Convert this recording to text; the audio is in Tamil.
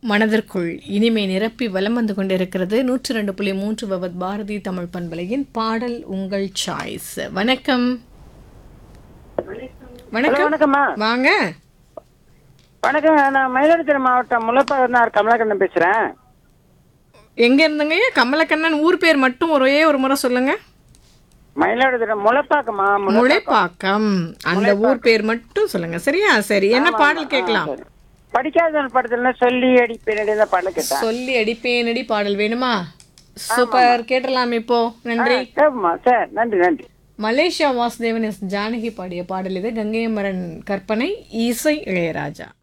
மனதிற்குள் இனிமை நிரப்பி வலம் வந்து கொண்டிருக்கிறது நூற்றி ரெண்டு புள்ளி மூன்று பவத் பாரதி தமிழ் பண்பலையின் பாடல் உங்கள் சாய்ஸ் வணக்கம் ஹலோ வணக்கம் வணக்கம்மா வாங்க வணக்கம் நான் மயிலாடுதுறை மாவட்டம் முல்லப்பனார் கமலக்கண்ணன் பேசுறேன் எங்க இருந்துங்க கமலக்கண்ணன் ஊர் பேர் மட்டும் ஒரே ஒரு முறை சொல்லுங்க மயிலாடுதுறை முளப்பாக்கம்மா முள- முளைப்பாக்கம் அந்த ஊர் பேர் மட்டும் சொல்லுங்க சரியா சரி என்ன பாடல் கேட்கலாம் சரி. படிக்காதவன் படத்துல சொல்லி அடி பின்னாடி தான் பாடல கேட்டேன் சொல்லி அடிப்பேனடி பாடல் வேணுமா சூப்பர் கேட்டலாம் இப்போ நன்றி சரிம்மா சார் நன்றி நன்றி மலேசியா வாசுதேவன் எஸ் ஜானகி பாடிய பாடல் இது கங்கையமரன் கற்பனை இசை இளையராஜா